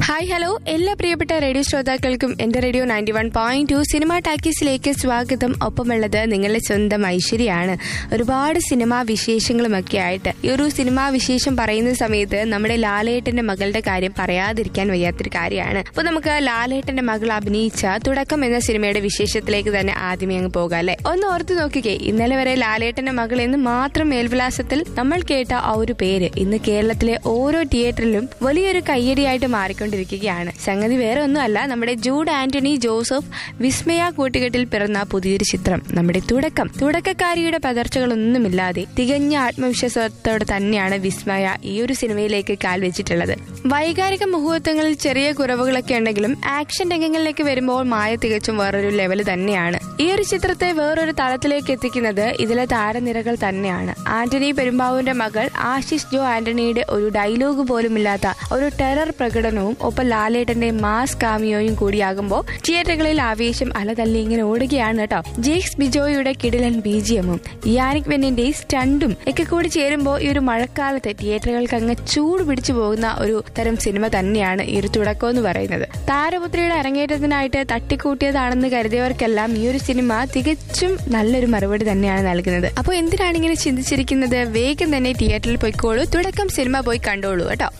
hi hello എല്ലാ പ്രിയപ്പെട്ട radio ശ്രോതാക്കൾക്കും എന്റെ radio ninety one point two cinema ടാക്കീസിലേക്ക് സ്വാഗതം ഒപ്പമുള്ളത് നിങ്ങളുടെ സ്വന്തം ഐശ്വര്യാണ് ഒരുപാട് സിനിമാ വിശേഷങ്ങളുമൊക്കെ ആയിട്ട് ഈ ഒരു സിനിമാ വിശേഷം പറയുന്ന സമയത്ത് നമ്മുടെ ലാലേട്ടന്റെ മകളുടെ കാര്യം പറയാതിരിക്കാൻ വയ്യാത്തൊരു കാര്യമാണ് അപ്പൊ നമുക്ക് ലാലേട്ടന്റെ മകൾ അഭിനയിച്ച തുടക്കം എന്ന സിനിമയുടെ വിശേഷത്തിലേക്ക് തന്നെ ആദ്യമേ അങ്ങ് പോകാം അല്ലെ ഒന്ന് ഓർത്ത് നോക്കിക്കേ ഇന്നലെ വരെ ലാലേട്ടന്റെ മകൾ എന്ന് മാത്രം മേൽവിലാസത്തിൽ നമ്മൾ കേട്ട ആ ഒരു പേര് ഇന്ന് കേരളത്തിലെ ഓരോ തിയേറ്ററിലും വലിയൊരു കയ്യടിയായിട്ട് മാറിക്കൊണ്ടിരിക്കുകയാണ് സംഗതി വേറെ ഒന്നുമല്ല നമ്മുടെ ജൂഡ് ആന്റണി ജോസഫ് വിസ്മയ കൂട്ടുകെട്ടിൽ പിറന്ന പുതിയൊരു ചിത്രം നമ്മുടെ തുടക്കം തുടക്കക്കാരിയുടെ പതർച്ചകളൊന്നുമില്ലാതെ തികഞ്ഞ ആത്മവിശ്വാസത്തോടെ തന്നെയാണ് വിസ്മയ ഈ ഒരു സിനിമയിലേക്ക് കാൽ വെച്ചിട്ടുള്ളത് വൈകാരിക മുഹൂർത്തങ്ങളിൽ ചെറിയ കുറവുകളൊക്കെ ഉണ്ടെങ്കിലും ആക്ഷൻ രംഗങ്ങളിലേക്ക് വരുമ്പോൾ മായ തികച്ചും വേറൊരു ലെവൽ തന്നെയാണ് ഈ ഒരു ചിത്രത്തെ വേറൊരു തലത്തിലേക്ക് എത്തിക്കുന്നത് ഇതിലെ താരനിരകൾ തന്നെയാണ് ആന്റണി പെരുമ്പാവൂരിന്റെ മകൾ ആശിഷ് ജോ ആന്റണിയുടെ ഒരു ഡയലോഗ് പോലുമില്ലാത്ത ഒരു ടെറർ പ്രകടനവും ഒപ്പം ലാലേട്ടന്റെ മാസ് കാമിയോയും കൂടിയാകുമ്പോൾ തിയേറ്ററുകളിൽ ആവേശം അലതല്ലി ഇങ്ങനെ ഓടുകയാണ് കേട്ടോ ജെയ്ക്സ് ബിജോയുടെ കിടിലൻ ബീജിയമും യാനിക് വെന്നിന്റെ സ്റ്റണ്ടും ഒക്കെ കൂടി ചേരുമ്പോൾ ഈ ഒരു മഴക്കാലത്ത് തിയേറ്ററുകൾക്ക് അങ്ങ് ചൂട് പിടിച്ചു പോകുന്ന ഒരു തരം സിനിമ തന്നെയാണ് ഈ ഒരു തുടക്കം എന്ന് പറയുന്നത് താരപുത്രിയുടെ അരങ്ങേറ്റത്തിനായിട്ട് തട്ടിക്കൂട്ടിയതാണെന്ന് കരുതിയവർക്കെല്ലാം ഈ ഒരു സിനിമ തികച്ചും നല്ലൊരു മറുപടി തന്നെയാണ് നൽകുന്നത് അപ്പോൾ എന്തിനാണ് ഇങ്ങനെ ചിന്തിച്ചിരിക്കുന്നത് വേഗം തന്നെ തിയേറ്ററിൽ പോയിക്കോളൂ തുടക്കം സിനിമ പോയി കണ്ടോളൂ കേട്ടോ